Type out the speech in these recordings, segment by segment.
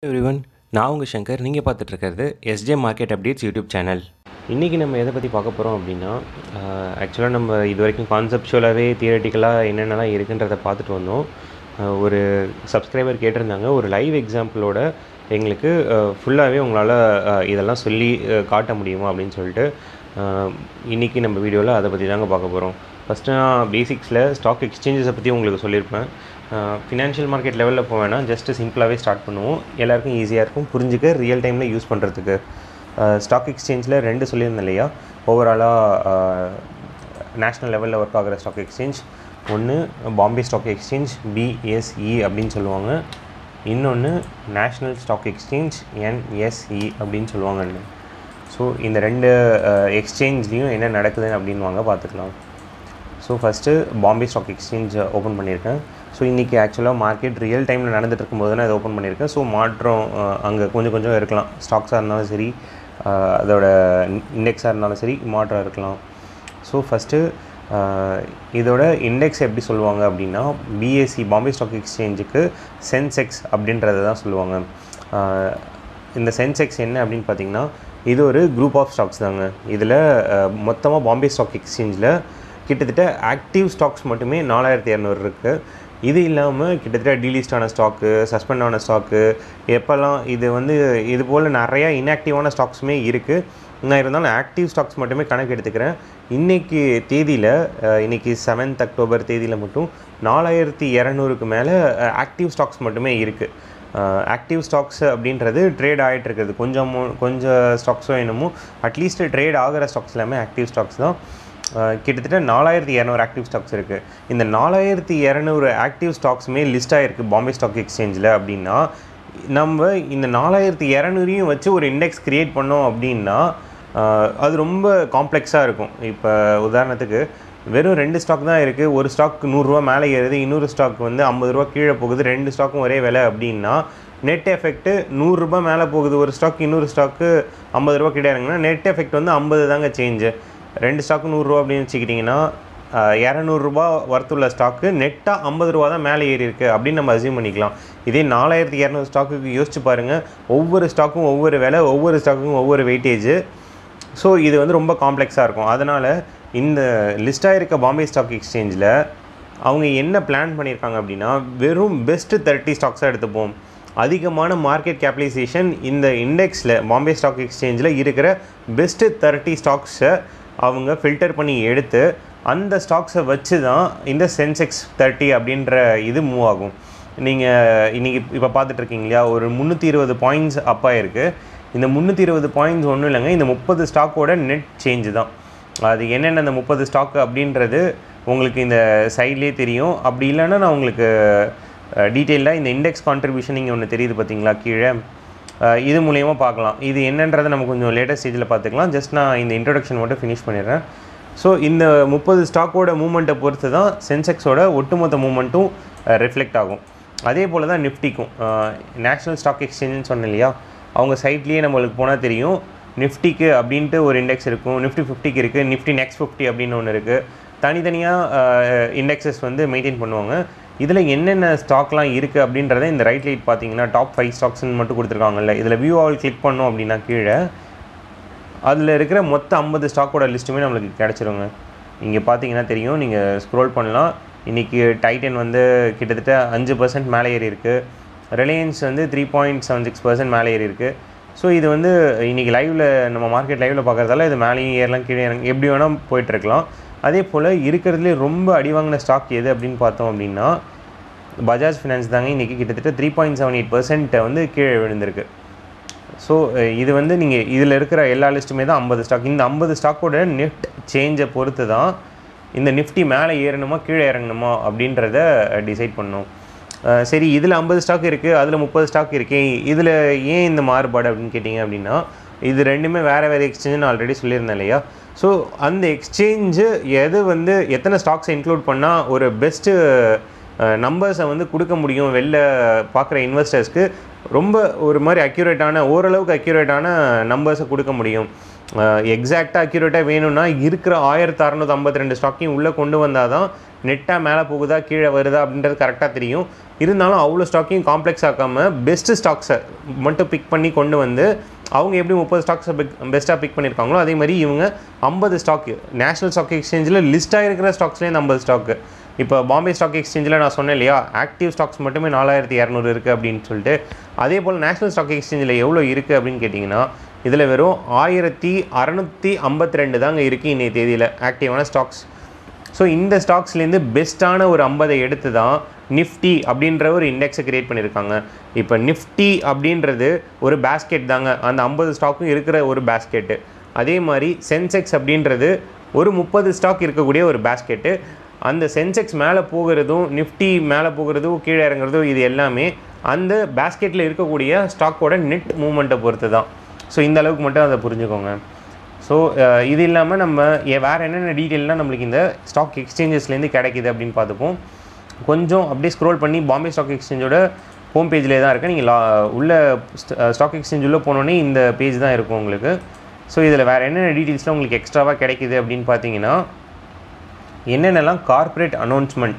everyone நான் உங்கள் சங்கர் நீங்கள் பார்த்துட்டு இருக்கிறது SJ market updates YouTube channel இன்றைக்கி நம்ம எதை பற்றி பார்க்க போகிறோம் அப்படின்னா ஆக்சுவலாக நம்ம இது வரைக்கும் கான்செப்ஷுவலாகவே தியரட்டிக்கலாக என்னென்னலாம் இருக்குன்றதை பார்த்துட்டு வந்தோம் ஆஹ் ஒரு சப்ஸ்கிரைபர் கேட்டிருந்தாங்க ஒரு லைவ் எக்ஸாம்பிளோட எங்களுக்கு ஃபுல்லாகவே உங்களால் இதெல்லாம் சொல்லி ஆஹ் காட்ட முடியுமா அப்படின்னு சொல்லிட்டு இன்றைக்கி நம்ம வீடியோவில் அதை பற்றி தாங்க பார்க்க போகிறோம் ஃபஸ்ட்டு நான் பேசிக்ஸில் ஸ்டாக் எக்ஸ்சேஞ்சஸை பற்றி உங்களுக்கு சொல்லியிருப்பேன் ஃபினான்ஷியல் மார்க்கெட் லெவலில் போவேன்னா ஜஸ்ட்டு சிம்பிளாகவே ஸ்டார்ட் பண்ணுவோம் எல்லாருக்கும் ஈஸியாக இருக்கும் புரிஞ்சுக்க ரியல் டைமில் யூஸ் பண்ணுறதுக்கு ஸ்டாக் எக்ஸ்சேஞ்சில் ரெண்டு சொல்லியிருந்தேன் இல்லையா ஓவராலாக நேஷ்னல் லெவலில் ஒர்க் ஆகிற ஸ்டாக் எக்ஸ்சேஞ்ச் ஒன்று பாம்பே ஸ்டாக் எக்ஸ்சேஞ்ச் பிஎஸ்இ அப்படின்னு சொல்லுவாங்க இன்னொன்று நேஷ்னல் ஸ்டாக் எக்ஸ்சேஞ்ச் என்எஸ்இ அப்படின்னு சொல்லுவாங்கன்னு ஸோ இந்த ரெண்டு எக்ஸ்சேஞ்ச்லேயும் என்ன நடக்குது அப்படின்னு வாங்க பார்த்துக்கலாம் so first Bombay stock exchange open பண்ணியிருக்கேன் ஸோ இன்றைக்கி ஆக்சுவலாக மார்க்கெட் ரியல் டைமில் நடந்துட்டு இருக்கும்போது நான் இதை ஓப்பன் பண்ணியிருக்கேன் ஸோ மாற்றம் அங்கே கொஞ்சம் கொஞ்சம் இருக்கலாம் ஸ்டாக்ஸாக இருந்தாலும் சரி அஹ், அதோட இண்டெக்ஸாக இருந்தாலும் சரி மாற்றம் இருக்கலாம் ஸோ ஃபஸ்ட்டு இதோட இண்டெக்ஸ் எப்படி சொல்லுவாங்க அப்படின்னா பிஎஸ்சி பாம்பே ஸ்டாக் எக்ஸ்சேஞ்சுக்கு சென்செக்ஸ் அப்படின்றத தான் சொல்லுவாங்க அஹ், இந்த சென்செக்ஸ் என்ன அப்படின்னு பார்த்தீங்கன்னா இது ஒரு குரூப் ஆஃப் ஸ்டாக்ஸ் தாங்க இதில் மொத்தமாக பாம்பே ஸ்டாக் எக்ஸ்சேஞ்சில் கிட்டத்தட்ட ஆக்டிவ் ஸ்டாக்ஸ் மட்டுமே நாலாயிரத்தி இரநூறு இருக்குது இது இல்லாமல் கிட்டத்தட்ட டீலிஸ்ட் ஆன ஸ்டாக்கு சஸ்பெண்ட் ஆன ஸ்டாக்கு எப்போல்லாம் இது வந்து இது போல் நிறையா இன்ஆக்டிவான ஸ்டாக்ஸுமே இருக்குது நான் இருந்தாலும் ஆக்டிவ் ஸ்டாக்ஸ் மட்டுமே கணக்கு எடுத்துக்கிறேன் இன்றைக்கி தேதியில் இன்றைக்கி செவன்த் அக்டோபர் தேதியில் மட்டும் நாலாயிரத்தி இரநூறுக்கு மேலே ஆக்டிவ் ஸ்டாக்ஸ் மட்டுமே இருக்குது ஆக்டிவ் ஸ்டாக்ஸ் அப்படின்றது ட்ரேட் ஆகிட்டு இருக்குது கொஞ்சம் மு- கொஞ்சம் ஸ்டாக்ஸோ என்னமோ அட்லீஸ்ட் ட்ரேட் ஆகிற ஸ்டாக்ஸ் எல்லாமே ஆக்டிவ் ஸ்டாக்ஸ் தான் அஹ் கிட்டத்தட்ட நாலாயிரத்தி இரநூறு ஆக்டிவ் ஸ்டாக்ஸ் இருக்குது இந்த நாலாயிரத்தி இரநூறு ஆக்டிவ் ஸ்டாக்ஸுமே லிஸ்ட் ஆகிருக்கு பாம்பே ஸ்டாக் எக்ஸ்சேஞ்சில் அப்படின்னா நம்ம இந்த நாலாயிரத்தி இரநூறையும் வச்சு ஒரு இண்டெக்ஸ் க்ரியேட் பண்ணோம் அப்படின்னா அஹ் அது ரொம்ப காம்ப்ளெக்ஸாக இருக்கும் இப்போ உதாரணத்துக்கு வெறும் ரெண்டு ஸ்டாக் தான் இருக்குது ஒரு ஸ்டாக் நூறுரூவா மேலே ஏறுது இன்னொரு ஸ்டாக் வந்து ஐம்பது ரூபா கீழே போகுது ரெண்டு ஸ்டாக்கும் ஒரே விலை அப்படின்னா நெட் எஃபெக்ட்டு நூறுரூபா மேலே போகுது ஒரு ஸ்டாக் இன்னொரு ஸ்டாக்கு ஐம்பது ரூபா கீழே இறங்குனா நெட் எஃபெக்ட் வந்து ஐம்பது தாங்க சேஞ்சு ரெண்டு ஸ்டாக்கு நூறுரூவா அப்படின்னு வச்சுக்கிட்டிங்கன்னா இரநூறுபா ஒர்த்துள்ள ஸ்டாக்கு நெட்டாக ஐம்பது ரூபா தான் மேலே ஏறி இருக்குது அப்படின்னு நம்ம அசியூம் பண்ணிக்கலாம் இதே நாலாயிரத்தி இரநூறு ஸ்டாக்குக்கு யோசிச்சு பாருங்கள் ஒவ்வொரு ஸ்டாக்கும் ஒவ்வொரு விலை ஒவ்வொரு ஸ்டாக்குக்கும் ஒவ்வொரு வெயிட்டேஜ் ஸோ இது வந்து ரொம்ப காம்ப்ளெக்ஸாக இருக்கும் அதனால் இந்த லிஸ்ட்டாக இருக்க பாம்பே ஸ்டாக் எக்ஸ்சேஞ்சில் அவங்க என்ன பிளான் பண்ணியிருக்காங்க அப்படின்னா வெறும் பெஸ்ட்டு தேர்ட்டி ஸ்டாக்ஸாக எடுத்துப்போம் அதிகமான மார்க்கெட் கேபிடலைசேஷன் இந்த இண்டெக்ஸில் பாம்பே ஸ்டாக் எக்ஸ்சேஞ்சில் இருக்கிற பெஸ்ட்டு தேர்ட்டி ஸ்டாக்ஸை அவங்க ஃபில்டர் பண்ணி எடுத்து அந்த ஸ்டாக்ஸை வச்சு தான் இந்த சென்செக்ஸ் தேர்ட்டி அப்படின்ற இது மூவ் ஆகும் நீங்கள் இன்றைக்கி இப்போ பார்த்துட்டு இருக்கீங்க இல்லையா ஒரு முந்நூற்றி இருபது பாயிண்ட்ஸ் அப் ஆயிருக்கு இந்த முந்நூற்றி இருபது பாயிண்ட்ஸ் ஒன்றும் இல்லைங்க இந்த முப்பது ஸ்டாக்கோட நெட் சேஞ்ச் தான் அது என்னென்ன அந்த முப்பது ஸ்டாக் அப்படின்றது உங்களுக்கு இந்த சைட்லேயே தெரியும் அப்படி இல்லைன்னா நான் உங்களுக்கு டீட்டெயிலாக இந்த இண்டெக்ஸ் கான்ட்ரிபியூஷன் இங்கே ஒன்று தெரியுது பார்த்தீங்களா கீழே அஹ் இது மூலயமா பார்க்கலாம் இது என்னன்றதை நம்ம கொஞ்சம் லேட்டஸ்ட் ஸ்டேஜில் பார்த்துக்கலாம் ஜஸ்ட் நான் இந்த இன்ட்ரொடக்ஷன் மட்டும் ஃபினிஷ் பண்ணிடுறேன் ஸோ இந்த முப்பது ஸ்டாக்கோட மூமெண்ட்டை பொறுத்து தான் சென்செக்ஸோட ஒட்டுமொத்த மூமெண்ட்டும் ரிஃப்ளெக்ட் ஆகும் அதே போல் தான் நிஃப்டிக்கும் நேஷ்னல் ஸ்டாக் எக்ஸ்சேஞ்சுன்னு சொன்னேன் இல்லையா அவங்க சைட்லேயே நம்மளுக்கு போனால் தெரியும் நிஃப்டிக்கு அப்படின்ட்டு ஒரு இண்டெக்ஸ் இருக்கும் நிஃப்டி ஃபிஃப்டிக்கு இருக்குது நிஃப்டி நெக்ஸ்ட் ஃபிஃப்டி அப்படின்னு ஒன்று இருக்குது தனித்தனியாக இண்டெக்ஸஸ் வந்து மெயின்டைன் பண்ணுவாங்க இதில் என்னென்ன ஸ்டாக்லாம் இருக்குது அப்படின்றத இந்த ரைட் லைட் பார்த்தீங்கன்னா டாப் ஃபைவ் ஸ்டாக்ஸ்னு மட்டும் கொடுத்துருக்காங்கல்ல இதில் வியூ ஆல் கிளிக் பண்ணோம் அப்படின்னா கீழே அதில் இருக்கிற மொத்த ஐம்பது ஸ்டாக்கோட லிஸ்ட்டுமே நம்மளுக்கு கிடச்சிருங்க இங்கே பார்த்தீங்கன்னா தெரியும் நீங்கள் ஸ்க்ரோல் பண்ணலாம் இன்றைக்கி டைட்டன் வந்து கிட்டத்தட்ட அஞ்சு பர்சன்ட் மேலே ஏறி இருக்குது ரிலையன்ஸ் வந்து three point seven six percent மேலே ஏறி இருக்குது ஸோ இது வந்து இன்றைக்கி லைவில் நம்ம மார்க்கெட் லைவில் பார்க்குறதால இது மேலேயும் ஏறலாம் கீழே இறங்க எப்படி வேணால் போயிட்டுருக்கலாம் அதே போல் இருக்கிறதுலே ரொம்ப அடி வாங்கின ஸ்டாக் எது அப்படின்னு பார்த்தோம் அப்படின்னா பஜாஜ் ஃபினான்ஸ் தாங்க இன்றைக்கி கிட்டத்தட்ட three point seven eight percent வந்து கீழே விழுந்திருக்கு ஸோ இது வந்து நீங்கள் இதில் இருக்கிற எல்லா லிஸ்ட்டுமே தான் ஐம்பது ஸ்டாக் இந்த ஐம்பது ஸ்டாக்கோட நெட் சேஞ்சை பொறுத்து தான் இந்த நிஃப்டி மேலே ஏறணுமா கீழே இறங்கணுமா அப்படின்றத டிசைட் பண்ணணும் அஹ் சரி இதில் ஐம்பது ஸ்டாக் இருக்குது அதில் முப்பது ஸ்டாக் இருக்கே இதில் ஏன் இந்த மாறுபாடு அப்படின்னு கேட்டிங்க அப்படின்னா இது ரெண்டுமே வேறு வேறு எக்ஸ்சேஞ்சுன்னு ஆல்ரெடி சொல்லியிருந்தேன் இல்லையா ஸோ அந்த எக்ஸ்சேஞ்சு எது வந்து எத்தனை ஸ்டாக்ஸை இன்க்ளூட் பண்ணால் ஒரு பெஸ்ட்டு நம்பர்ஸை வந்து கொடுக்க முடியும் வெளில பார்க்குற இன்வெஸ்டர்ஸ்க்கு ரொம்ப ஒரு மாதிரி அக்யூரேட்டான ஓரளவுக்கு அக்யூரேட்டான நம்பர்ஸை கொடுக்க முடியும் எக்ஸாக்டாக அக்யூரேட்டாக வேணும்னா இருக்கிற ஆயிரத்தி அறநூற்றி ஐம்பத்தி ரெண்டு ஸ்டாக்கையும் உள்ளே கொண்டு வந்தால் தான் நெட்டாக மேலே போகுதா கீழே வருதா அப்படின்றது கரெக்டாக தெரியும் இருந்தாலும் அவ்வளோ ஸ்டாக்கையும் காம்ப்ளெக்ஸ் ஆக்காமல் பெஸ்ட்டு ஸ்டாக்ஸை மட்டும் பிக் பண்ணி கொண்டு வந்து அவங்க எப்படி முப்பது ஸ்டாக்ஸை பிக் பெஸ்ட்டாக பிக் பண்ணியிருக்காங்களோ அதே மாதிரி இவங்க ஐம்பது ஸ்டாக் நேஷனல் ஸ்டாக் எக்ஸ்சேஞ்சில் லிஸ்ட்டாக இருக்கிற ஸ்டாக்ஸ்லேருந்து ஐம்பது ஸ்டாக்கு இப்போ பாம்பே ஸ்டாக் எக்ஸ்சேஞ்சில் நான் சொன்னேன் இல்லையா ஆக்டிவ் ஸ்டாக்ஸ் மட்டுமே நாலாயிரத்தி இரநூறு இருக்குது அப்படின்னு சொல்லிட்டு அதே போல் நேஷனல் ஸ்டாக் எக்ஸ்சேஞ்சில் எவ்வளோ இருக்குது அப்படின்னு கேட்டிங்கன்னா இதில் வெறும் ஆயிரத்தி அறநூற்றி ஐம்பத்தி ரெண்டு தாங்க இருக்குது இன்றைய தேதியில் ஆக்டிவான ஸ்டாக்ஸ் ஸோ இந்த ஸ்டாக்ஸ்லேருந்து பெஸ்ட்டான ஒரு ஐம்பதை எடுத்து தான் நிஃப்டி அப்படின்ற ஒரு இண்டெக்ஸை கிரியேட் பண்ணியிருக்காங்க இப்போ நிஃப்டி அப்படின்றது ஒரு பேஸ்கெட் தாங்க அந்த ஐம்பது ஸ்டாக்கும் இருக்கிற ஒரு பேஸ்கெட்டு அதே மாதிரி சென்செக்ஸ் அப்படின்றது ஒரு முப்பது ஸ்டாக் இருக்கக்கூடிய ஒரு பேஸ்கெட்டு அந்த சென்செக்ஸ் மேலே போகிறதும் நிஃப்டி மேலே போகிறதும் கீழே இறங்குறதும் இது எல்லாமே அந்த பேஸ்கெட்டில் இருக்கக்கூடிய ஸ்டாக்கோட நெட் மூவ்மெண்ட்டை பொறுத்து தான் ஸோ இந்த அளவுக்கு மட்டும் அதை புரிஞ்சுக்கோங்க ஸோ இது இல்லாமல் நம்ம ஏ- வேறு என்னென்ன டீட்டெயிலாம் நம்மளுக்கு இந்த ஸ்டாக் எக்ஸ்சேஞ்சஸ்லேருந்து கிடைக்குது அப்படின்னு பார்த்துப்போம் கொஞ்சம் அப்படியே ஸ்க்ரோல் பண்ணி பாம்பே ஸ்டாக் எக்ஸ்சேஞ்சோட ஹோம் பேஜ்லேயே தான் இருக்குது நீங்கள் லா உள்ள ஸ்டாக் எக்ஸ்சேஞ்ச் உள்ளே போனோடனே இந்த பேஜ் தான் இருக்கும் உங்களுக்கு ஸோ இதில் வேறு என்னென்ன டீட்டெயில்ஸ்லாம் உங்களுக்கு எக்ஸ்ட்ராவாக கிடைக்குது அப்படின்னு பார்த்தீங்கன்னா என்னென்னலாம் கார்ப்பரேட் அனௌன்ஸ்மெண்ட்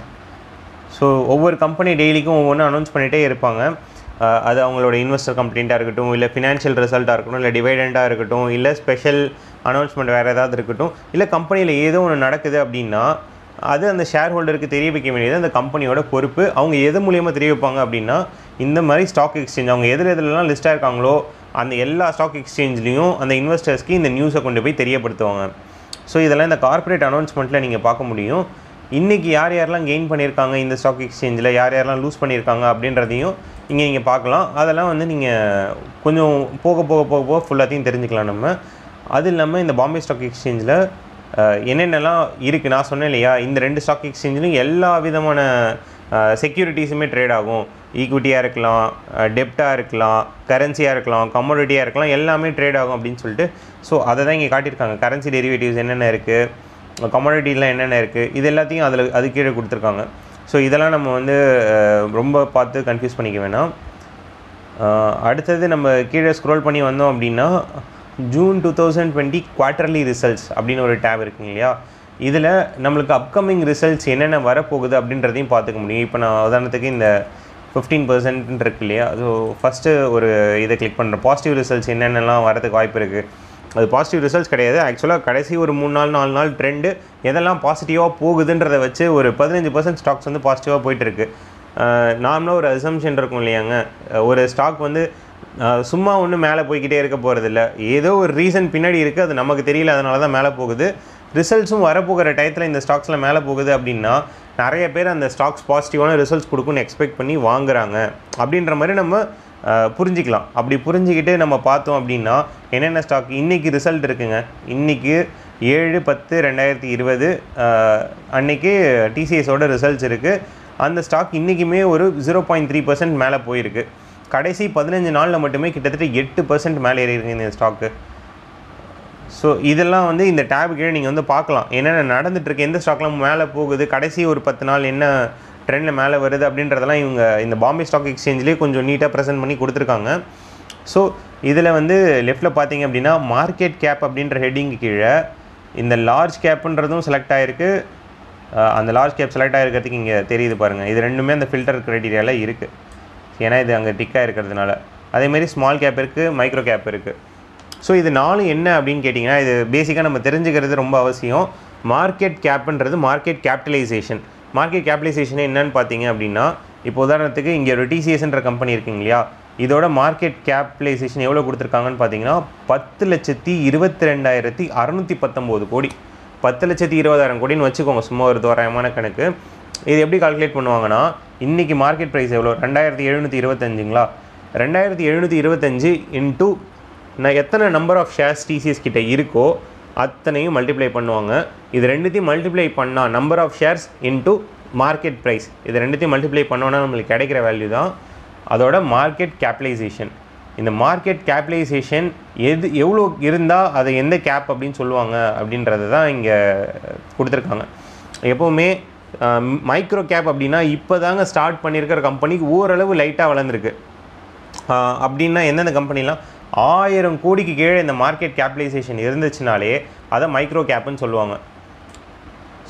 ஸோ ஒவ்வொரு கம்பெனி டெய்லிக்கும் ஒவ்வொன்றும் அனௌன்ஸ் பண்ணிகிட்டே இருப்பாங்க அஹ் அது அவங்களோட இன்வெஸ்டர் கம்ப்ளைண்ட்டாக இருக்கட்டும் இல்லை ஃபினான்ஷியல் ரிசல்ட்டாக இருக்கட்டும் இல்லை டிவைடெண்டாக இருக்கட்டும் இல்லை ஸ்பெஷல் அனௌன்ஸ்மெண்ட் வேறு ஏதாவது இருக்கட்டும் இல்லை கம்பெனியில் ஏதோ ஒன்று நடக்குது அப்படின்னா அது அந்த ஷேர் ஹோல்டருக்கு தெரிய வைக்க வேண்டியது அந்த கம்பெனியோட பொறுப்பு அவங்க எது மூலியமாக தெரிய வைப்பாங்க அப்படின்னா இந்த மாதிரி ஸ்டாக் எக்ஸ்சேஞ்ச் அவங்க எதில் எதுலலாம் லிஸ்ட்டாக இருக்காங்களோ அந்த எல்லா ஸ்டாக் எக்ஸ்சேஞ்ச்லேயும் அந்த இன்வெஸ்டர்ஸ்க்கு இந்த நியூஸை கொண்டு போய் தெரியப்படுத்துவாங்க ஸோ இதெல்லாம் இந்த கார்ப்பரேட் அனௌன்ஸ்மெண்ட்டில் நீங்கள் பார்க்க முடியும் இன்றைக்கி யார் யாரெல்லாம் கெயின் பண்ணியிருக்காங்க இந்த ஸ்டாக் எக்ஸ்சேஞ்சில் யார் யாரெல்லாம் லூஸ் பண்ணியிருக்காங்க அப்படின்றதையும் இங்கே நீங்கள் பார்க்கலாம் அதெல்லாம் வந்து நீங்கள் கொஞ்சம் போக போக போக போக ஃபுல்லாத்தையும் தெரிஞ்சுக்கலாம் நம்ம அது இல்லாமல் இந்த பாம்பே ஸ்டாக் எக்ஸ்சேஞ்சில் என்னென்னலாம் இருக்குது நான் சொன்னேன் இல்லையா இந்த ரெண்டு ஸ்டாக் எக்ஸ்சேஞ்சிலும் எல்லா விதமான செக்யூரிட்டிஸுமே ட்ரேட் ஆகும் ஈக்விட்டியாக இருக்கலாம் டெப்டாக இருக்கலாம் கரன்சியாக இருக்கலாம் கமோடிட்டியாக இருக்கலாம் எல்லாமே ட்ரேட் ஆகும் அப்படின்னு சொல்லிட்டு ஸோ அதை தான் இங்கே காட்டியிருக்காங்க கரன்சி டெரிவேட்டிவ்ஸ் என்னென்ன இருக்குது கமாடிட்டிலாம் என்னென்ன இருக்குது இது எல்லாத்தையும் அதில் அது கீழே கொடுத்துருக்காங்க ஸோ இதெல்லாம் நம்ம வந்து அஹ், ரொம்ப பார்த்து கன்ஃபியூஸ் பண்ணிக்க வேணாம் அஹ், அடுத்தது நம்ம கீழே ஸ்க்ரோல் பண்ணி வந்தோம் அப்படின்னா June two thousand twenty quarterly results அப்படின்னு ஒரு டேப் இருக்குங்க இல்லையா இதில் நம்மளுக்கு அப்கமிங் ரிசல்ட்ஸ் என்னென்ன வரப்போகுது அப்படின்றதையும் பார்த்துக்க முடியும் இப்போ நான் உதாரணத்துக்கு இந்த ஃபிஃப்டீன் பர்சன்ட் இருக்கு இல்லையா ஸோ ஃபஸ்ட்டு ஒரு இதை கிளிக் பண்ணுறேன் பாசிட்டிவ் ரிசல்ட்ஸ் என்னென்னலாம் வரதுக்கு வாய்ப்பு இருக்குது அது பாசிட்டிவ் ரிசல்ட்ஸ் கிடையாது ஆக்சுவலாக கடைசி ஒரு மூணு நாள் நாலு நாள் ட்ரெண்டு எதெல்லாம் பாசிட்டிவாக போகுதுன்றதை வச்சு ஒரு பதினஞ்சு பர்சன்ட் ஸ்டாக்ஸ் வந்து பாசிட்டிவாக போயிட்டுருக்கு நார்மலாக ஒரு அசம்ஷன் இருக்கும் இல்லையாங்க அஹ் ஒரு ஸ்டாக் வந்து அஹ் சும்மா ஒன்றும் மேலே போய்க்கிட்டே இருக்க போகிறதில்ல ஏதோ ஒரு ரீசன் பின்னாடி இருக்குது அது நமக்கு தெரியல அதனால தான் மேலே போகுது ரிசல்ட்ஸும் வரப்போகிற டயத்தில் இந்த ஸ்டாக்ஸில் மேலே போகுது அப்படின்னா நிறைய பேர் அந்த ஸ்டாக்ஸ் பாசிட்டிவான ரிசல்ட்ஸ் கொடுக்குன்னு எக்ஸ்பெக்ட் பண்ணி வாங்குறாங்க அப்படின்ற மாதிரி நம்ம அஹ், புரிஞ்சிக்கலாம் அப்படி புரிஞ்சுக்கிட்டு நம்ம பார்த்தோம் அப்படின்னா என்னென்ன ஸ்டாக் இன்றைக்கி ரிசல்ட் இருக்குங்க இன்றைக்கி ஏழு பத்து ரெண்டாயிரத்தி இருபது அன்னைக்கு டிசிஎஸோட ரிசல்ட்ஸ் இருக்குது அந்த ஸ்டாக் இன்றைக்குமே ஒரு ஜீரோ பாயிண்ட் த்ரீ பர்சன்ட் மேலே போயிருக்கு கடைசி பதினஞ்சு நாளில் மட்டுமே கிட்டத்தட்ட எட்டு பர்சன்ட் மேலே ஏறி இருக்கு இந்த ஸ்டாக்கு ஸோ இதெல்லாம் வந்து இந்த டேப் கீழே நீங்கள் வந்து பார்க்கலாம் என்னென்ன நடந்துட்டுருக்கு எந்த ஸ்டாக்லாம் மேலே போகுது கடைசி ஒரு பத்து நாள் என்ன ட்ரெண்டில் மேலே வருது அப்படின்றதெல்லாம் இவங்க இந்த பாம்பே ஸ்டாக் எக்ஸ்சேஞ்சிலே கொஞ்சம் நீட்டாக ப்ரெசென்ட் பண்ணி கொடுத்துருக்காங்க ஸோ இதில் வந்து லெஃப்ட்டில் பார்த்தீங்க அப்படின்னா மார்க்கெட் கேப் அப்படின்ற ஹெட்டிங் கீழே இந்த லார்ஜ் கேப்புன்றதும் செலக்ட் ஆகிருக்கு அஹ் அந்த லார்ஜ் கேப் செலக்ட் ஆகிருக்கிறதுக்கு இங்கே தெரியுது பாருங்கள் இது ரெண்டுமே அந்த ஃபில்டர் க்ரைட்டீரியாவில் இருக்குது ஏன்னா இது அங்கே டிக்காக இருக்கிறதுனால அதேமாரி ஸ்மால் கேப் இருக்குது மைக்ரோ கேப் இருக்குது ஸோ இது நாலும் என்ன அப்படின்னு கேட்டிங்கன்னா இது பேசிக்காக நம்ம தெரிஞ்சுக்கிறது ரொம்ப அவசியம் மார்க்கெட் கேப்புன்றது மார்க்கெட் கேபிட்டலைசேஷன் மார்க்கெட் கேபிட்டலைசேஷன் என்னன்னு பார்த்தீங்க அப்படின்னா இப்போ உதாரணத்துக்கு இங்கே ஒரு டிசிஎஸ்ன்ற கம்பெனி இருக்குங்க இல்லையா இதோட மார்க்கெட் கேபிட்டலைசேஷன் எவ்வளோ கொடுத்துருக்காங்கன்னு பார்த்தீங்கன்னா பத்து லட்சத்தி இருபத்தி ரெண்டாயிரத்தி அறநூற்றி பத்தொம்போது கோடி பத்து லட்சத்தி இருபதாயிரம் கோடின்னு வச்சுக்கோங்க சும்மா ஒரு தோராயமான கணக்கு இது எப்படி கால்குலேட் பண்ணுவாங்கன்னா இன்றைக்கி மார்க்கெட் ப்ரைஸ் எவ்வளோ ரெண்டாயிரத்தி எழுநூற்றி இருபத்தஞ்சுங்களா ரெண்டாயிரத்தி எழுநூற்றி இருபத்தஞ்சு இன்ட்டு நான் எத்தனை நம்பர் ஆஃப் ஷேர்ஸ் டிசிஎஸ் கிட்ட இருக்கோ அத்தனையும் மல்டிப்ளை பண்ணுவாங்க இது ரெண்டுத்தையும் மல்டிப்ளை பண்ணால் number of shares into market price இது ரெண்டுத்தையும் மல்டிப்ளை பண்ணோன்னா நம்மளுக்கு கிடைக்கிற வேல்யூ தான் அதோட மார்க்கெட் கேபிட்டலைசேஷன் இந்த மார்க்கெட் கேபிட்டலைசேஷன் எது எவ்வளோ இருந்தால் அதை எந்த கேப் அப்படின்னு சொல்லுவாங்க அப்படின்றது தான் இங்கே கொடுத்துருக்காங்க எப்போவுமே மைக்ரோ கேப் அப்படின்னா இப்போ தாங்க ஸ்டார்ட் பண்ணியிருக்கிற கம்பெனிக்கு ஓரளவு லைட்டாக வளர்ந்துருக்கு ஆஹ் அப்படின்னா எந்தெந்த கம்பெனிலாம் ஆயிரம் கோடிக்கு கீழே இந்த மார்க்கெட் கேபிட்டலைசேஷன் இருந்துச்சுனாலே அதை மைக்ரோ கேப்னு சொல்லுவாங்க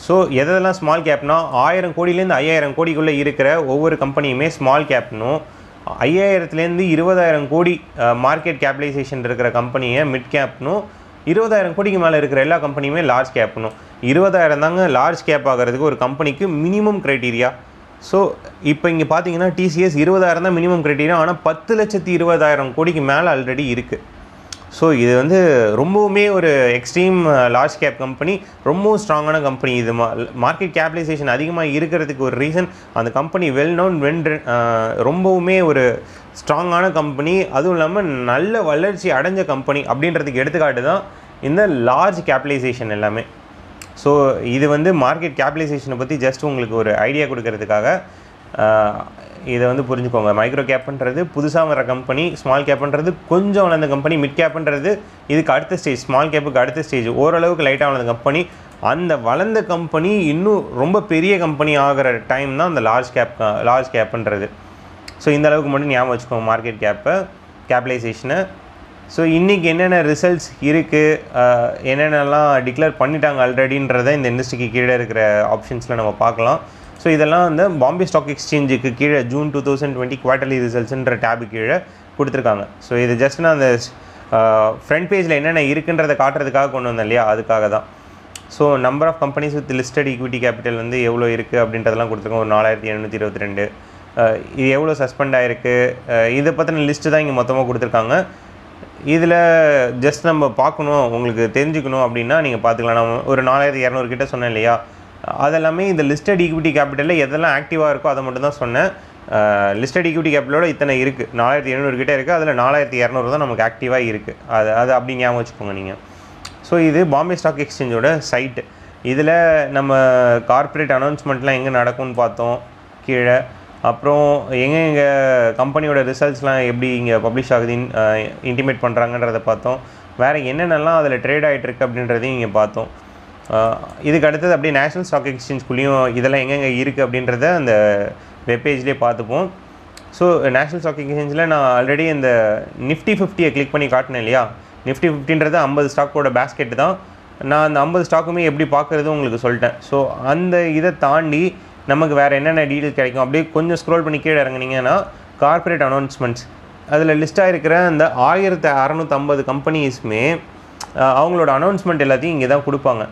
ஸோ எதெல்லாம் ஸ்மால் கேப்னா ஆயிரம் கோடியிலேருந்து ஐயாயிரம் கோடிக்குள்ளே இருக்கிற ஒவ்வொரு கம்பெனியுமே ஸ்மால் கேப்னும் ஐயாயிரத்துலேருந்து இருபதாயிரம் கோடி மார்க்கெட் கேபிடலைசேஷன் இருக்கிற கம்பெனியை மிட் கேப்னும் இருபதாயிரம் கோடிக்கு மேலே இருக்கிற எல்லா கம்பெனியுமே லார்ஜ் கேப்னும் இருபதாயிரம் தாங்க லார்ஜ் கேப் ஆகிறதுக்கு ஒரு கம்பெனிக்கு மினிமம் க்ரைட்டீரியா ஸோ இப்போ இங்கே பார்த்தீங்கன்னா டிசிஎஸ் இருபதாயிரம் தான் மினிமம் க்ரைட்டீரியா ஆனால் பத்து லட்சத்தி இருபதாயிரம் கோடிக்கு மேலே ஆல்ரெடி இருக்குது ஸோ இது வந்து ரொம்பவுமே ஒரு எக்ஸ்ட்ரீம் லார்ஜ் கேப் கம்பெனி ரொம்பவும் ஸ்ட்ராங்கான கம்பெனி இது மார்க்கெட் கேபிடலைசேஷன் அதிகமாக இருக்கிறதுக்கு ஒரு ரீசன் அந்த கம்பெனி வெல் நோன் வென் ரொம்பவுமே ஒரு ஸ்ட்ராங்கான கம்பெனி அதுவும் இல்லாமல் நல்ல வளர்ச்சி அடைஞ்ச கம்பெனி அப்படின்றதுக்கு எடுத்துக்காட்டு தான் இந்த லார்ஜ் கேபிடலைசேஷன் எல்லாமே ஸோ இது வந்து மார்க்கெட் கேபிடலைசேஷனை பற்றி ஜஸ்ட் உங்களுக்கு ஒரு ஐடியா கொடுக்கறதுக்காக ஆஹ், இதை வந்து புரிஞ்சுக்கோங்க மைக்ரோ கேப்ன்றது புதுசாக வர கம்பெனி ஸ்மால் கேப்ன்றது கொஞ்சம் வளர்ந்த கம்பெனி மிட் கேப்ன்றது இதுக்கு அடுத்த ஸ்டேஜ் ஸ்மால் கேப்புக்கு அடுத்த ஸ்டேஜ் ஓரளவுக்கு லைட்டாக வளர்ந்த கம்பெனி அந்த வளர்ந்த கம்பெனி இன்னும் ரொம்ப பெரிய கம்பெனி ஆகிற டைம் தான் அந்த லார்ஜ் கேப் லார்ஜ் கேப்ன்றது ஸோ இந்த அளவுக்கு மட்டும் ஞாபகம் வச்சுக்கோங்க மார்க்கெட் கேப்பை கேபிடலைசேஷனை ஸோ இன்றைக்கி என்னென்ன ரிசல்ட்ஸ் இருக்குது என்னென்னலாம் டிக்ளேர் பண்ணிட்டாங்க ஆல்ரெடின்றத இந்த இண்டஸ்ட்ரிக்கு கீழே இருக்கிற ஆப்ஷன்ஸில் நம்ம பார்க்கலாம் ஸோ இதெல்லாம் வந்து பாம்பே ஸ்டாக் எக்ஸ்சேஞ்சுக்கு கீழே June two thousand twenty quarterly ரிசல்ட்ஸ்ன்ற டேபு கீழே கொடுத்துருக்காங்க ஸோ இது ஜஸ்ட் நான் அந்த ஃப்ரண்ட் பேஜில் என்னென்ன இருக்குன்றதை காட்டுறதுக்காக கொண்டு வந்தேன் இல்லையா அதுக்காக தான் so number of companies with listed equity capital வந்து எவ்வளோ இருக்குது அப்படின்றதெல்லாம் கொடுத்துருக்கோம் ஒரு நாலாயிரத்தி எழுநூற்றி இருபத்தி ரெண்டு இது எவ்வளோ சஸ்பெண்ட் ஆகிருக்கு இதை பற்றின லிஸ்ட்டு தான் இங்கே மொத்தமாக கொடுத்துருக்காங்க இதில் ஜஸ்ட் நம்ம பார்க்கணும் உங்களுக்கு தெரிஞ்சுக்கணும் அப்படின்னா நீங்கள் பார்த்துக்கலாம் நம்ம ஒரு நாலாயிரத்தி இரநூறு கிட்ட சொன்னேன் இல்லையா அதெல்லாமே இந்த லிஸ்டட் ஈக்விட்டி கேபிட்டலில் எதெல்லாம் ஆக்டிவாக இருக்கோ அதை மட்டும் தான் சொன்னேன் லிஸ்டட் ஈக்விட்டி கேபிட்டலோட இத்தனை இருக்குது நாலாயிரத்தி எழுநூறு கிட்ட இருக்குது அதில் நாலாயிரத்தி இரநூறு தான் நமக்கு ஆக்டிவாக இருக்குது அது அது அப்படி ஞாபகம் வச்சுக்கோங்க நீங்கள் ஸோ இது பாம்பே ஸ்டாக் எக்ஸ்சேஞ்சோட சைட்டு இதில் நம்ம கார்ப்பரேட் அனௌன்ஸ்மெண்ட்லாம் எங்கே நடக்கும்னு பார்த்தோம் கீழே அப்புறம் எங்கே எங்கே கம்பெனியோட ரிசல்ட்ஸ்லாம் எப்படி இங்கே பப்ளிஷ் ஆகுதுன்னு இன்டிமேட் பண்ணுறாங்கன்றதை பார்த்தோம் வேறு என்னென்னலாம் அதில் ட்ரேட் ஆகிட்டு இருக்கு அப்படின்றதையும் இங்கே பார்த்தோம் அஹ் இதுக்கு அடுத்தது அப்படியே நேஷனல் ஸ்டாக் எக்ஸ்சேஞ்ச்குள்ளேயும் இதெல்லாம் எங்கெங்கே இருக்குது அப்படின்றத அந்த வெப்பேஜ்லேயே பார்த்துப்போம் ஸோ நேஷனல் ஸ்டாக் எக்ஸ்சேஞ்சில் நான் ஆல்ரெடி இந்த நிஃப்டி ஃபிஃப்டியை கிளிக் பண்ணி காட்டினேன் இல்லையா நிஃப்டி ஃபிஃப்டின்றது ஐம்பது ஸ்டாக்கோட பேஸ்கெட் தான் நான் அந்த ஐம்பது ஸ்டாக்குமே எப்படி பார்க்குறது உங்களுக்கு சொல்லிட்டேன் ஸோ அந்த இதை தாண்டி நமக்கு வேறு என்னென்ன டீட்டெயில் கிடைக்கும் அப்படியே கொஞ்சம் ஸ்க்ரோல் பண்ணி கீழே இறங்குனீங்கன்னா கார்ப்பரேட் அனௌன்ஸ்மெண்ட்ஸ் அதில் லிஸ்ட்டாக இருக்கிற அந்த ஆயிரத்து அறநூற்றம்பது கம்பெனிஸுமே அவங்களோட அனௌன்ஸ்மெண்ட் எல்லாத்தையும் இங்கே தான் கொடுப்பாங்க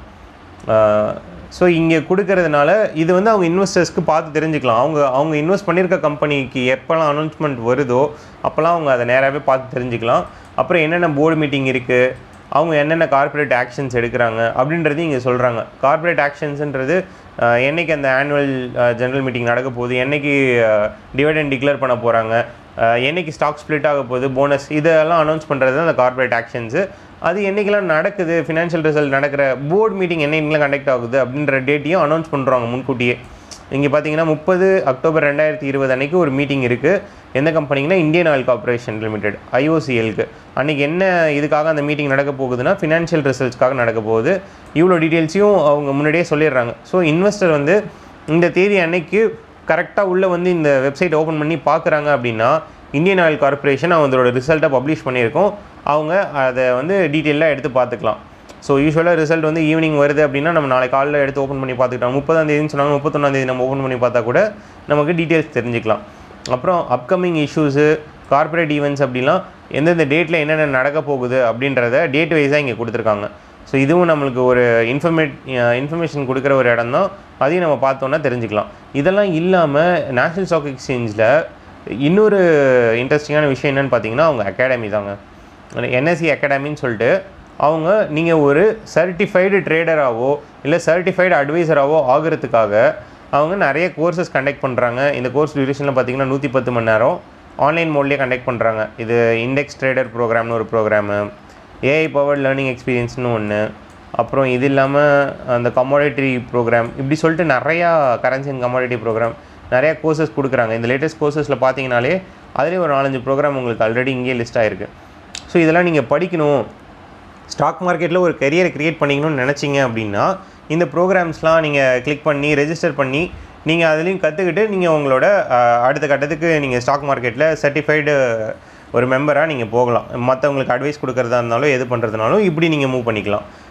ஸோ இங்கே கொடுக்கறதுனால இது வந்து அவங்க இன்வெஸ்டர்ஸ்க்கு பார்த்து தெரிஞ்சுக்கலாம் அவங்க அவங்க இன்வெஸ்ட் பண்ணியிருக்க கம்பெனிக்கு எப்போல்லாம் அனௌன்ஸ்மெண்ட் வருதோ அப்போல்லாம் அவங்க அதை நேராகவே பார்த்து தெரிஞ்சுக்கலாம் அப்புறம் என்னென்ன போர்டு மீட்டிங் இருக்குது அவங்க என்னென்ன கார்ப்பரேட் ஆக்ஷன்ஸ் எடுக்கிறாங்க அப்படின்றதையும் இங்கே சொல்கிறாங்க கார்ப்பரேட் ஆக்ஷன்ஸ்ன்றது அஹ், என்னைக்கு அந்த ஆனுவல் ஜெனரல் மீட்டிங் நடக்க போகுது என்னைக்கு டிவிடெண்ட் டிக்ளேர் பண்ண போகிறாங்க என்னைக்கு ஸ்டாக் ஸ்ப்ளிட் ஆக போகுது போனஸ் இதெல்லாம் அனௌன்ஸ் பண்ணுறது அந்த கார்ப்பரேட் ஆக்ஷன்ஸு அது என்னைக்கெல்லாம் நடக்குது ஃபினான்ஷியல் ரிசல்ட் நடக்கிற போர்டு மீட்டிங் என்னைக்கெல்லாம் கண்டக்ட் ஆகுது அப்படின்ற டேட்டையும் அனௌன்ஸ் பண்ணுறாங்க முன்கூட்டியே இங்கே பார்த்தீங்கன்னா முப்பது அக்டோபர் ரெண்டாயிரத்தி இருபது அன்னைக்கு ஒரு மீட்டிங் இருக்குது எந்த கம்பெனிங்கன்னா இந்தியன் ஆயில் கார்ப்பரேஷன் லிமிடெட் ஐஓசிஎலுக்கு அன்றைக்கி என்ன இதுக்காக அந்த மீட்டிங் நடக்க போகுதுன்னா ஃபினான்ஷியல் ரிசல்ட்ஸ்க்காக நடக்க போகுது இவ்வளோ டீட்டெயில்ஸையும் அவங்க முன்னாடியே சொல்லிடுறாங்க ஸோ இன்வெஸ்டர் வந்து இந்த தேதி அன்னைக்கு கரெக்டாக உள்ளே வந்து இந்த வெப்சைட் ஓப்பன் பண்ணி பார்க்குறாங்க அப்படின்னா இந்தியன் ஆயில் கார்ப்பரேஷன் அவங்களோட ரிசல்ட்டை பப்ளிஷ் பண்ணியிருக்கோம் அவங்க அதை வந்து டீட்டெயிலாக எடுத்து பார்த்துக்கலாம் ஸோ யூஸ்வலாக ரிசல்ட் வந்து ஈவினிங் வருது அப்படின்னா நம்ம நாளை காலையில் எடுத்து ஓப்பன் பண்ணி பார்த்துக்கிட்டோம் முப்பதாம் தேதின்னு சொன்னாங்க முப்பத்தொன்னாம் தேதி நம்ம ஓப்பன் பண்ணி பார்த்தா கூட நமக்கு டீட்டெயில்ஸ் தெரிஞ்சுக்கலாம் அப்புறம் அப்கமிங் இஷ்யூஸு கார்ப்பரேட் ஈவெண்ட்ஸ் அப்படிலாம் எந்தெந்த டேட்டில் என்னென்ன நடக்க போகுது அப்படின்றத டேட் வைஸாக இங்கே கொடுத்துருக்காங்க ஸோ இதுவும் நம்மளுக்கு ஒரு இன்ஃபர்மேட் இன்ஃபர்மேஷன் கொடுக்குற ஒரு இடம் தான் அதையும் நம்ம பார்த்தோன்னா தெரிஞ்சுக்கலாம் இதெல்லாம் இல்லாமல் நேஷ்னல் ஸ்டாக் எக்ஸ்சேஞ்சில் இன்னொரு இன்ட்ரெஸ்டிங்கான விஷயம் என்னென்னு பார்த்தீங்கன்னா அவங்க அகாடமி தாங்க என்எஸ்சி அகாடமின்னு சொல்லிட்டு அவங்க நீங்கள் ஒரு சர்டிஃபைடு ட்ரேடராகவோ இல்லை சர்டிஃபைடு அட்வைசராகவோ ஆகிறதுக்காக அவங்க நிறைய கோர்சஸ் கண்டக்ட் பண்ணுறாங்க இந்த கோர்ஸ் டியூரேஷனில் பார்த்தீங்கன்னா நூற்றி பத்து மணி நேரம் ஆன்லைன் மோட்லேயே கண்டக்ட் பண்ணுறாங்க இது இண்டெக்ஸ் ட்ரேடர் ப்ரோக்ராம்னு ஒரு ப்ரோக்ராமு ஏஐ பவர் லேர்னிங் எக்ஸ்பீரியன்ஸ்னு ஒன்று அப்புறம் இது இல்லாமல் அந்த கமாடிட்டி ப்ரோக்ராம் இப்படி சொல்லிட்டு நிறையா கரன்சி அண்ட் கமாடிட்டி ப்ரோக்ராம் நிறையா கோர்சஸ் கொடுக்குறாங்க இந்த லேட்டஸ்ட் கோர்சஸில் பார்த்தீங்கனாலே அதுலேயே ஒரு நாலஞ்சு ப்ரோக்ராம் உங்களுக்கு ஆல்ரெடி இங்கேயே லிஸ்ட் ஆகிருக்கு ஸோ இதெல்லாம் நீங்கள் படிக்கணும் ஸ்டாக் மார்க்கெட்டில் ஒரு கரியரை க்ரியேட் பண்ணிக்கணும்னு நினச்சிங்க அப்படின்னா இந்த ப்ரோக்ராம்ஸ்லாம் நீங்கள் கிளிக் பண்ணி ரெஜிஸ்டர் பண்ணி நீங்கள் அதுலேயும் கற்றுக்கிட்டு நீங்கள் உங்களோட அஹ், அடுத்த கட்டத்துக்கு நீங்கள் ஸ்டாக் மார்க்கெட்டில் சர்டிஃபைடு ஒரு மெம்பராக நீங்கள் போகலாம் மற்றவங்களுக்கு அட்வைஸ் கொடுக்குறதா இருந்தாலும் எது பண்ணுறதுனாலும் இப்படி நீங்கள் மூவ் பண்ணிக்கலாம்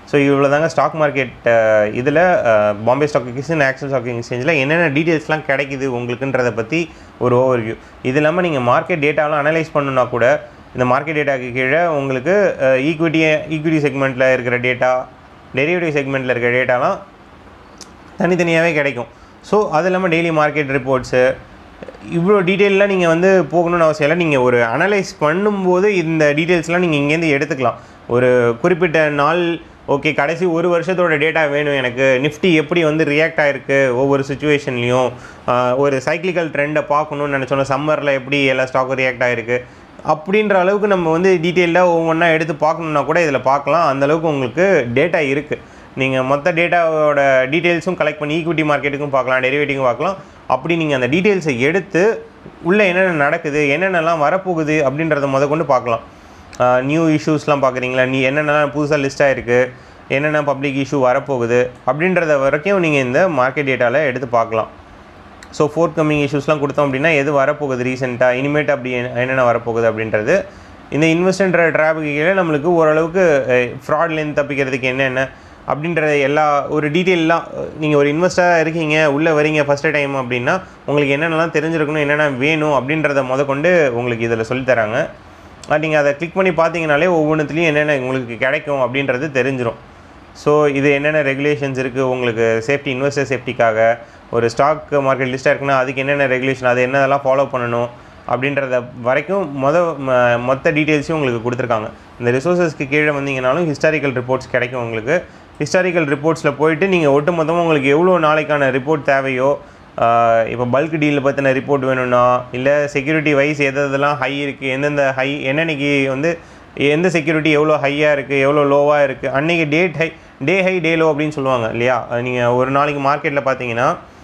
ஸோ இவ்வளோ தாங்க ஸ்டாக் மார்க்கெட் இதில் Bombay stock exchange actual stock எக்ஸ்சேஞ்சில் என்னென்ன டீட்டெயில்ஸ்லாம் கிடைக்குது உங்களுக்குன்றதை பற்றி ஒரு ஓவர்வியூ இது இல்லாமல் நீங்கள் மார்க்கெட் டேட்டாலாம் அனலைஸ் பண்ணணுன்னா கூட இந்த மார்க்கெட் டேட்டாக்கு கீழே உங்களுக்கு ஈக்விட்டி ஈக்விட்டி செக்மெண்ட்டில் இருக்கிற டேட்டா டெரிவேட்டிவ் செக்மெண்ட்டில் இருக்கிற டேட்டாலாம் தனித்தனியாகவே கிடைக்கும் ஸோ அது இல்லாமல் டெய்லி மார்க்கெட் ரிப்போர்ட்ஸு இவ்வளோ டீட்டெயிலெலாம் நீங்கள் வந்து போகணும்னு அவசியம் இல்லை நீங்கள் ஒரு அனலைஸ் பண்ணும்போது இந்த டீட்டெயில்ஸ்லாம் நீங்கள் இங்கேருந்து எடுத்துக்கலாம் ஒரு குறிப்பிட்ட நாள் ஓகே கடைசி ஒரு வருஷத்தோட டேட்டா வேணும் எனக்கு நிஃப்டி எப்படி வந்து ரியாக்ட் ஆகிருக்கு ஒவ்வொரு சுச்சுவேஷன்லேயும் ஒரு சைக்கிளிக்கல் ட்ரெண்டை பார்க்கணும்னு நினச்சோன்னா சம்மரில் எப்படி எல்லா ஸ்டாக்கும் ரியாக்ட் ஆகிருக்கு அப்படின்ற அளவுக்கு நம்ம வந்து டீட்டெயிலாக ஒவ்வொன்றா எடுத்து பார்க்கணுன்னா கூட இதில் பார்க்கலாம் அந்தளவுக்கு உங்களுக்கு டேட்டா இருக்குது நீங்கள் மொத்த டேட்டாவோட டீட்டெயில்ஸும் கலெக்ட் பண்ணி ஈக்விட்டி மார்க்கெட்டுக்கும் பார்க்கலாம் டெரிவேட்டிவும் பார்க்கலாம் அப்படி நீங்கள் அந்த டீட்டெயில்ஸை எடுத்து உள்ளே என்னென்ன நடக்குது என்னென்னலாம் வரப்போகுது அப்படின்றத முத கொண்டு பார்க்கலாம் நியூ இஷ்யூஸ்லாம் பார்க்குறீங்களா நீ என்னென்னலாம் புதுசாக லிஸ்ட் ஆகிருக்கு என்னென்ன பப்ளிக் இஷ்யூ வரப்போகுது அப்படின்றத வரைக்கும் நீங்கள் இந்த மார்க்கெட் டேட்டாவில் எடுத்து பார்க்கலாம் ஸோ ஃபோர்த் கம்மிங் இஷ்யூஸ்லாம் கொடுத்தோம் அப்படின்னா எது வரப்போகுது ரீசெண்டாக இனிமேட் அப்படி என்னென்ன வரப்போகுது அப்படின்றது இந்த இன்வெஸ்ட்ன்ற ட்ராப்புக்கு கீழே நம்மளுக்கு ஓரளவுக்கு ஃப்ராட்லேருந்து தப்பிக்கிறதுக்கு என்னென்ன அப்படின்ற எல்லா ஒரு டீட்டெயிலாம் நீங்கள் ஒரு இன்வெஸ்டராக இருக்கீங்க உள்ளே வரீங்க ஃபஸ்ட்டு டைம் அப்படின்னா உங்களுக்கு என்னென்னலாம் தெரிஞ்சிருக்கணும் என்னென்ன வேணும் அப்படின்றத முத கொண்டு உங்களுக்கு இதில் சொல்லித்தராங்க நீங்கள் அதை கிளிக் பண்ணி பார்த்தீங்கனாலே ஒவ்வொன்றுத்துலேயும் என்னென்ன உங்களுக்கு கிடைக்கும் அப்படின்றது தெரிஞ்சிடும் ஸோ இது என்னென்ன ரெகுலேஷன்ஸ் இருக்குது உங்களுக்கு சேஃப்டி இன்வெஸ்டர் சேஃப்டிக்காக ஒரு ஸ்டாக் மார்க்கெட் லிஸ்ட்டாக இருக்குன்னா அதுக்கு என்னென்ன ரெகுலேஷன் அது என்னதெல்லாம் ஃபாலோ பண்ணணும் அப்படின்றத வரைக்கும் மொத மொத்த டீட்டெயில்ஸையும் உங்களுக்கு கொடுத்துருக்காங்க இந்த ரிசோர்ஸஸ்க்கு கீழே வந்தீங்கனாலும் ஹிஸ்டாரிக்கல் ரிப்போர்ட்ஸ் கிடைக்கும் உங்களுக்கு ஹிஸ்டாரிக்கல் ரிப்போர்ட்ஸில் போயிட்டு நீங்கள் ஒட்டு மொத்தமாக உங்களுக்கு எவ்வளோ நாளைக்கான ரிப்போர்ட் தேவையோ இப்போ பல்க் டீலில் பற்றின ரிப்போர்ட் வேணும்னா இல்லை செக்யூரிட்டி வைஸ் எது எதெல்லாம் ஹை இருக்குது எந்தெந்த ஹை என்னன்னைக்கு வந்து எந்த செக்யூரிட்டி எவ்வளோ ஹையாக இருக்குது எவ்வளோ லோவாக இருக்குது அன்றைக்கி date high day high day low அப்படின்னு சொல்லுவாங்க இல்லையா நீங்கள் ஒரு நாளைக்கு மார்க்கெட்டில் பார்த்தீங்கன்னா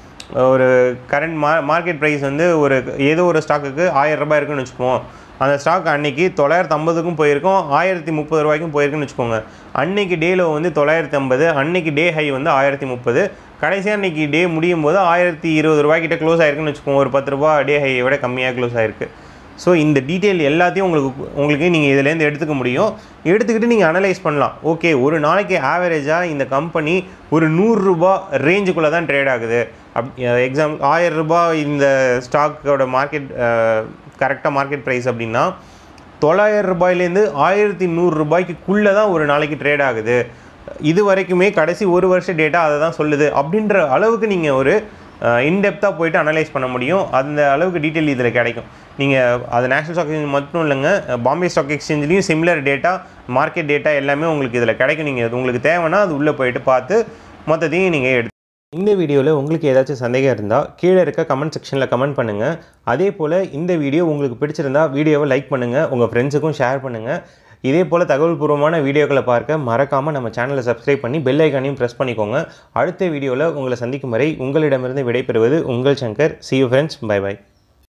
ஒரு கரண்ட் மா மார்க்கெட் ப்ரைஸ் வந்து ஒரு ஏதோ ஒரு ஸ்டாக்குக்கு ஆயிரம் ரூபாய் இருக்குன்னு வச்சுக்குவோம் அந்த ஸ்டாக் அன்னைக்கு தொள்ளாயிரத்து ஐம்பதுக்கும் போயிருக்கோம் ஆயிரத்தி முப்பது ரூபாய்க்கும் போயிருக்குன்னு வச்சுக்கோங்க அன்னைக்கு டே லோ வந்து தொள்ளாயிரத்தி ஐம்பது அன்னைக்கு டே ஹை வந்து ஆயிரத்தி முப்பது கடைசியாக அன்றைக்கி டே முடியும் போது ஆயிரத்தி இருபது ரூபாய்க்கிட்ட க்ளோஸ் ஆயிருக்குன்னு வச்சுக்கோங்க ஒரு பத்து ரூபா டே ஹையை விட கம்மியாக க்ளோஸ் ஆயிருக்கு ஸோ இந்த டீட்டெயில் எல்லாத்தையும் உங்களுக்கு உங்களுக்கு நீங்கள் இதுலேருந்து எடுத்துக்க முடியும் எடுத்துக்கிட்டு நீங்கள் அனலைஸ் பண்ணலாம் ஓகே ஒரு நாளைக்கு ஆவரேஜாக இந்த கம்பெனி ஒரு நூறுரூபா ரேஞ்சுக்குள்ளே தான் ட்ரேட் ஆகுது அப் எக்ஸாம் ஆயிரம் ரூபாய் இந்த ஸ்டாக்கோட மார்க்கெட் கரெக்டாக மார்க்கெட் ப்ரைஸ் அப்படின்னா தொள்ளாயிரம் ரூபாயிலேருந்து ஆயிரத்தி நூறுரூபாய்க்குள்ளே தான் ஒரு நாளைக்கு ட்ரேட் ஆகுது இது வரைக்குமே கடைசி ஒரு வருஷ டேட்டா அதை தான் சொல்லுது அப்படின்ற அளவுக்கு நீங்கள் ஒரு இன்டெப்த்தாக போயிட்டு அனலைஸ் பண்ண முடியும் அந்த அளவுக்கு டீட்டெயில் இதில் கிடைக்கும் நீங்கள் அது நேஷனல் ஸ்டாக் எக்ஸ்சேஞ்ச் மட்டும் இல்லைங்க பாம்பே ஸ்டாக் எக்ஸ்சேஞ்ச்லேயும் சிமிலர் டேட்டா மார்க்கெட் டேட்டா எல்லாமே உங்களுக்கு இதில் கிடைக்கும் நீங்கள் உங்களுக்கு தேவைன்னா அது உள்ளே போயிட்டு பார்த்து மொத்தத்தையும் நீங்கள் எடுத்து இந்த வீடியோவில் உங்களுக்கு ஏதாச்சும் சந்தேகம் இருந்தால் கீழே இருக்க கமெண்ட் செக்ஷனில் கமெண்ட் பண்ணுங்கள் அதே போல் இந்த வீடியோ உங்களுக்கு பிடிச்சிருந்தா வீடியோவை லைக் பண்ணுங்கள் உங்கள் ஃப்ரெண்ட்ஸுக்கும் ஷேர் பண்ணுங்கள் இதே போல் தகவல் பூர்வமான வீடியோக்களை பார்க்க மறக்காமல் நம்ம சேனலை சப்ஸ்கிரைப் பண்ணி பெல் ஐக்கானையும் ப்ரெஸ் பண்ணிக்கோங்க அடுத்த வீடியோவில் உங்களை சந்திக்கும் வரை உங்களிடமிருந்து விடைபெறுவது உங்கள் Shankar see you friends bye by